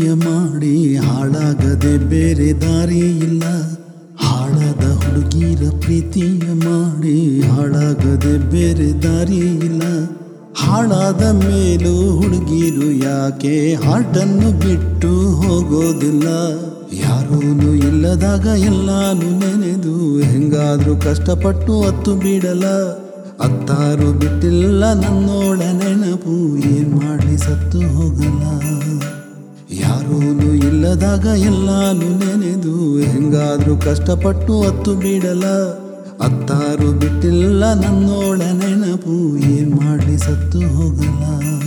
ಪ್ರೀತಿಯ ಮಾಡಿ ಹಾಳಾಗದೆ ಬೇರೆ ದಾರಿ ಇಲ್ಲ ಹಾಳಾದ ಹುಡುಗಿರ ಪ್ರೀತಿಯ ಮಾಡಿ ಹಾಳಾಗದೆ ಬೇರೆ ದಾರಿ ಇಲ್ಲ ಹಾಳಾದ ಮೇಲೂ ಹುಡುಗಿರು ಯಾಕೆ ಹಾಟನ್ನು ಬಿಟ್ಟು ಹೋಗೋದಿಲ್ಲ ಯಾರೂನು ಇಲ್ಲದಾಗ ಎಲ್ಲಾನು ನೆನೆದು ಹೆಂಗಾದ್ರೂ ಕಷ್ಟಪಟ್ಟು ಹತ್ತು ಬಿಡಲ ಅತ್ತಾರು ಬಿಟ್ಟಿಲ್ಲ ನನ್ನೋಳ ನೆನಪು ಏನ್ ಮಾಡ್ಲಿ ಸತ್ತು ಹೋಗಲ್ಲ ಯಾರೂನು ಇಲ್ಲದಾಗ ಎಲ್ಲಾನು ನೆನೆದು ಹೆಂಗಾದ್ರೂ ಕಷ್ಟಪಟ್ಟು ಹತ್ತು ಬಿಡಲ ಅತ್ತಾರು ಬಿಟ್ಟಿಲ್ಲ ನನ್ನೋಳ ನೆನಪು ಏನ್ ಮಾಡ್ಲಿ ಸತ್ತು ಹೋಗಲ್ಲ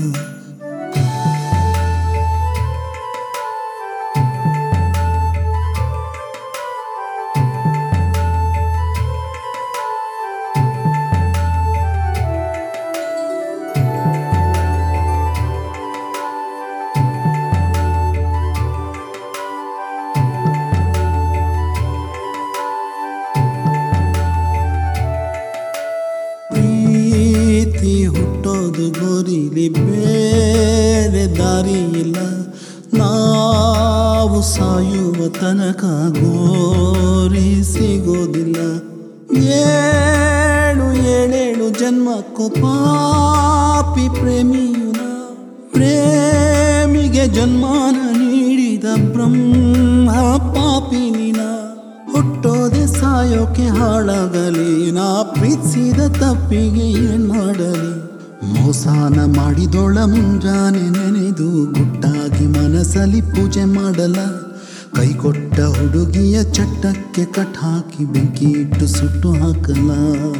ಪ್ರೀತಿ ಹುಟ್ಟೋದು ಗೋರಿಲಿ ಬೇರೆ ದಾರಿ ಇಲ್ಲ ನಾವು ಸಾಯುವ ತನಕ ಗೋರಿ ಸಿಗೋದಿಲ್ಲ ಏಳು ಏಳೇಳು ಜನ್ಮಕ್ಕೂ ಪಾಪಿ ಪ್ರೇಮಿಯುನ ಪ್ರೇಮಿಗೆ ಜನ್ಮಾನ ನೀಡಿದ ಬ್ರಹ್ಮ ಪಾಪಿ ನೀನ ಹುಟ್ಟೋದೆ ಸಾಯೋಕೆ ಹಾಳಾಗಲಿ ನಾ ಪ್ರೀತಿಸಿದ ತಪ್ಪಿಗೆ ಏನ್ ಮಾಡಲಿ ಮೋಸಾನ ಮಾಡಿದೊಳ ಮುಂಜಾನೆ ನೆನೆದು ಗುಟ್ಟಾಗಿ ಮನಸ್ಸಲ್ಲಿ ಪೂಜೆ ಮಾಡಲ ಕೈ ಕೊಟ್ಟ ಹುಡುಗಿಯ ಚಟ್ಟಕ್ಕೆ ಕಟ್ ಹಾಕಿ ಬೆಂಕಿ ಇಟ್ಟು ಸುಟ್ಟು ಹಾಕಲ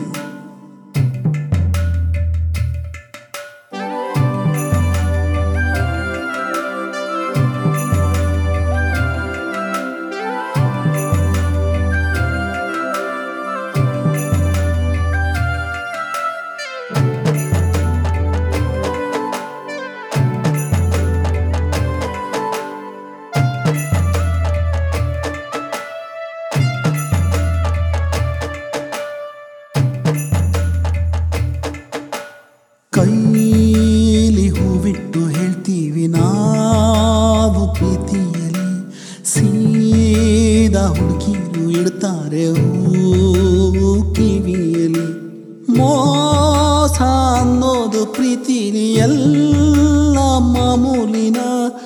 ಕೈಲಿ ಹೂವಿಟ್ಟು ಹೇಳ್ತೀವಿ ನಾವು ಪ್ರೀತಿಯಲ್ಲಿ ಸೀದಾ ಹುಡುಗಿರು ಇಡ್ತಾರೆ ಹೂವು ಕಿವಿಯಲ್ಲಿ ಮೋಸ ಅನ್ನೋದು ಪ್ರೀತಿಲಿ ಎಲ್ಲ ಮಾಮೂಲಿನ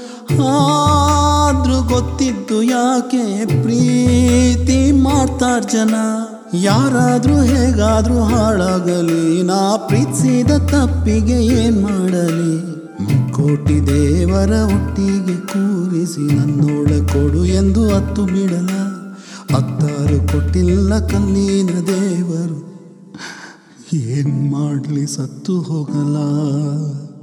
ಆದ್ರೂ ಗೊತ್ತಿದ್ದು ಯಾಕೆ ಪ್ರೀತಿ ಮಾಡ್ತಾರ್ ಜನ ಯಾರಾದ್ರೂ ಹೇಗಾದ್ರೂ ಹಾಳಾಗಲಿ ನಾ ಪ್ರೀತಿಸಿದ ತಪ್ಪಿಗೆ ಏನ್ ಮಾಡಲಿ ಮುಕ್ಕೋಟಿ ದೇವರ ಒಟ್ಟಿಗೆ ಕೂರಿಸಿ ನನ್ನೋಳ ಕೊಡು ಎಂದು ಹತ್ತು ಬಿಡಲ ಹತ್ತಾರು ಕೊಟ್ಟಿಲ್ಲ ಕಲ್ಲಿನ ದೇವರು ಏನ್ ಮಾಡ್ಲಿ ಸತ್ತು ಹೋಗಲ್ಲ